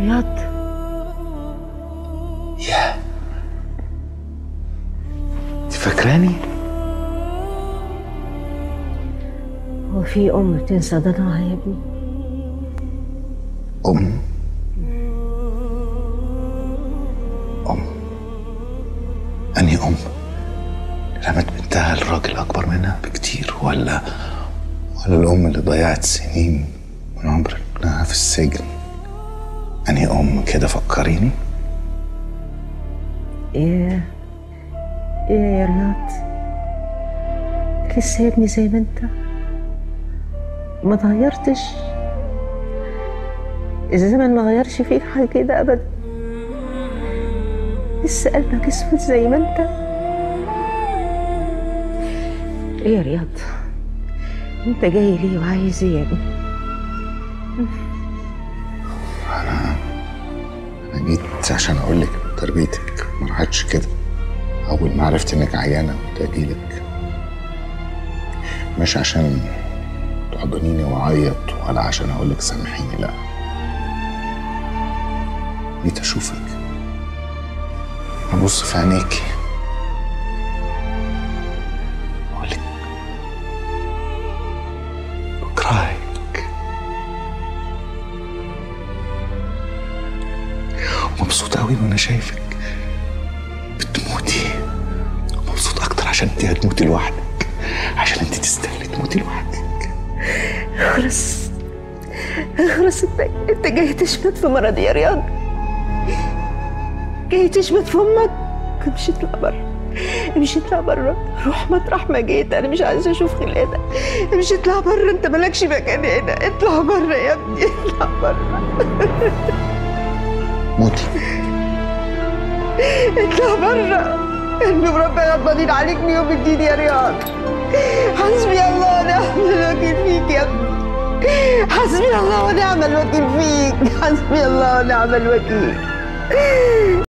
رياض يا انت فاكراني هو في ام بتنسى ضناها يا ابني ام ام انهي ام رمت بنتها لراجل اكبر منها بكتير ولا ولا الام اللي ضيعت سنين من عمر ابنها في السجن انهي ام كده فكريني ايه ايه يا رياض لسه يا ابني زي ما انت ما تغيرتش الزمن ما غيرش فيك حاجه كده ابدا لسه قلبك اسود زي ما انت ايه يا رياض انت جاي ليه وعايز ايه يا ابني انا جيت عشان اقول لك تربيتك ما راحتش كده اول ما عرفت انك عيانه قلت اجيلك مش عشان تحضنيني واعيط ولا عشان اقول لك سامحيني لا جيت اشوفك ابص في عينيكي اقول لك بكرهك مبسوط قوي وانا شايفك بتموتي مبسوط اكتر عشان انت هتموتي لوحدك عشان انت تستاهلي تموتي لوحدك اخرس اخرس انت انت جاي تشمت في مرض يا رياض جاي تشمت في امك امشي اطلع بره امشي اطلع بره روح مطرح ما جيت انا مش عايزه اشوف خلقتك امشي اطلع بره انت مالكش مكان هنا اطلع بره يا ابني اطلع بره موتي اطلع بره قلبي وربنا غضبانين عليك من يوم الدين يا رياض حسبي الله ونعم الوكيل فيك يا ابني حسبي الله ونعم الوكيل فيك حسبي الله ونعم الوكيل